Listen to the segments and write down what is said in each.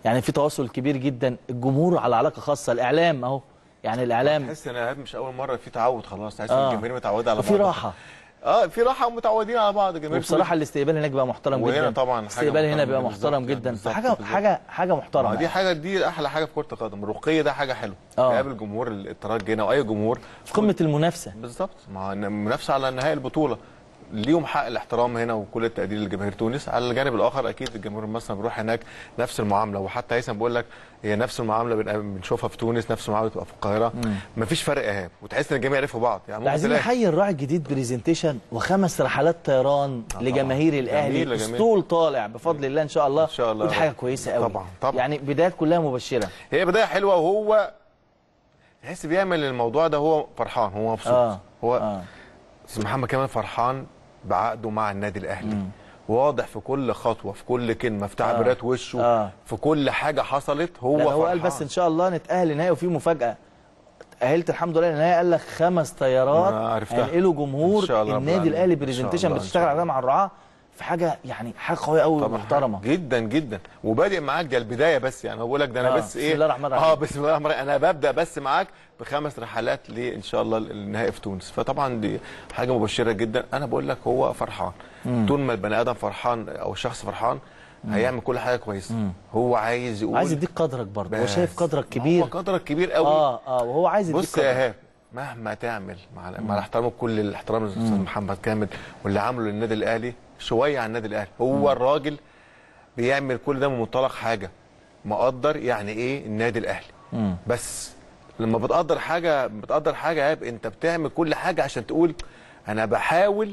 يعني في تواصل كبير جدا الجمهور على علاقه خاصه الاعلام اهو يعني الاعلام تحس ان ايهاب مش اول مره في تعود خلاص تحس آه. ان الجماهير متعوده على وفي بعض راحه اه في راحه ومتعودين على بعض الجماهير وبصراحه الاستقبال هناك بقى محترم وهنا جدا طبعاً حاجة الاستقبال هنا محترمة بيبقى بالظبط محترم يعني، جدا بالظبط، فحاجه بالظبط. حاجه حاجه ما محترمه دي حاجه دي احلى حاجه في كره القدم الرقي ده حاجه حلوه آه. تقابل جمهور الترجي هنا واي جمهور في قمه المنافسه بالظبط ما هو منافسه على نهائي البطوله ليهم حق الاحترام هنا وكل التقدير لجماهير تونس على الجانب الاخر اكيد الجمهور المصري بيروح هناك نفس المعامله وحتى هيثم بيقول لك هي نفس المعامله بن- بنشوفها في تونس نفس المعامله بتبقى في القاهره مفيش فرق ايهاب وتحس ان الجميع يعرفوا بعض يعني ممكن عايزين تلاقي- نحيي الراعي الجديد بريزنتيشن وخمس رحلات طيران طبعاً. لجماهير الاهلي جميل، جميل. اسطول طالع بفضل الله ان شاء الله إن شاء الله. ودي حاجه كويسه قوي طبعاً، طبعاً. يعني بدايات كلها مبشره هي بدايه حلوه وهو تحس بيعمل الموضوع ده هو فرحان هو مبسوط اه هو اه استاذ محمد كمان فرحان بعقده مع النادي الاهلي واضح في كل خطوه في كل كلمه في تعبيرات وشه آه. في كل حاجه حصلت هو لا هو قال فرحان. بس ان شاء الله نتاهل لنهائي وفي مفاجاه تاهلت الحمد لله للنهائي قال لك خمس طيارات أنا عرفتها. هينقلوا جمهور إن شاء الله رب النادي العالمين. الاهلي إن شاء بريزنتيشن الله، إن بتشتغل شاء عليها مع الرعاه في حاجه يعني حاجه قويه قوي طبعا ومحترمه جدا جدا وبادئ معاك ده البدايه بس يعني هو بقول لك ده انا آه، بس بسم ايه الله الرحمن الرحيم. اه بسم الله الرحمن الرحيم انا ببدا بس معاك بخمس رحلات ليه ان شاء الله النهائي في تونس فطبعا دي حاجه مبشره جدا انا بقول لك هو فرحان طول ما البني ادم فرحان او الشخص فرحان هيعمل كل حاجه كويسه هو عايز يقول عايز يديك قدرك برضه هو بس. شايف قدرك هو كبير قدرك كبير قوي اه اه وهو عايز يديك بص يا قدرك ايهاب مهما تعمل مع مع احترام كل الاحترام للاستاذ محمد كامل واللي عمله للنادي الاهلي شويه عن النادي الاهلي هو الراجل بيعمل كل ده من منطلق حاجه مقدر يعني ايه النادي الاهلي مم. بس لما بتقدر حاجه بتقدر حاجه يا ايهاب انت بتعمل كل حاجه عشان تقول انا بحاول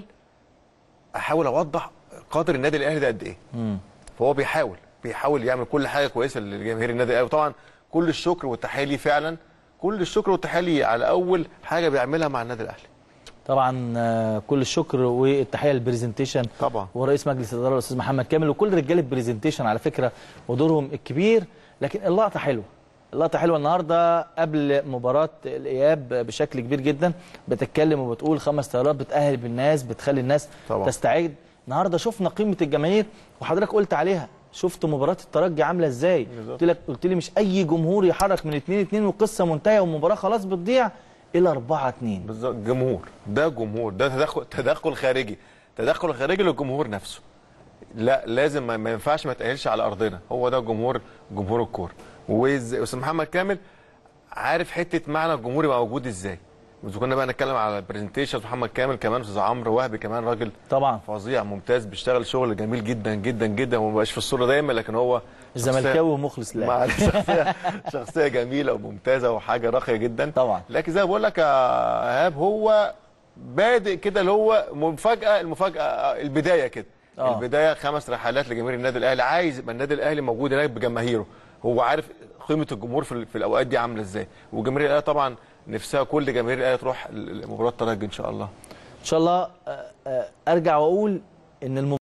احاول اوضح قدر النادي الاهلي ده قد ايه مم. فهو بيحاول بيحاول يعمل كل حاجه كويسه لجماهير النادي الاهلي وطبعا كل الشكر والتحيه ليه فعلا كل الشكر والتحيه ليه على اول حاجه بيعملها مع النادي الاهلي طبعا آه، كل الشكر والتحيه للبرزنتيشن طبعا ورئيس مجلس الاداره الاستاذ محمد كامل وكل رجاله برزنتيشن على فكره ودورهم الكبير لكن اللقطه حلوه اللقطه حلوه النهارده قبل مباراه الاياب بشكل كبير جدا بتتكلم وبتقول خمس طيارات بتاهل بالناس بتخلي الناس طبعا. تستعد النهارده شفنا قيمه الجماهير وحضرتك قلت عليها شفت مباراه الترجي عامله ازاي بالظبط. قلت لك قلت لي مش اي جمهور يحرك من 2 2 والقصه منتهيه والمباراه خلاص بتضيع الى 4 2 بالظبط جمهور ده جمهور ده تدخل تدخل خارجي تدخل خارجي للجمهور نفسه لا لازم ما- ما ينفعش ما تاهلش على ارضنا هو ده جمهور جمهور الكوره واستاذ محمد كامل عارف حته معنى الجمهور يبقى موجود ازاي اذا كنا بقى نتكلم على البرزنتيشن محمد كامل كمان استاذ عمرو وهبي كمان راجل طبعا فظيع ممتاز بيشتغل شغل جميل جدا جدا جدا وما بقاش في الصوره دايما لكن هو شخصية- الزملكاوي ومخلص لله مع شخصيه شخصيه جميله وممتازه وحاجه راقيه جدا طبعا. لكن زي ما بقول لك يا ايهاب هو بادئ كده اللي هو مفاجاه المفاجاه البدايه كده آه. البدايه خمس رحلات لجماهير النادي الاهلي عايز يبقى النادي الاهلي موجود هناك بجماهيره هو عارف قيمه الجمهور في, ال- في الاوقات دي عامله ازاي وجماهير الاهلي طبعا نفسها كل جماهير الاهلي تروح ل- لمباراه الترجي ان شاء الله ان شاء الله آه، آه، ارجع واقول ان الم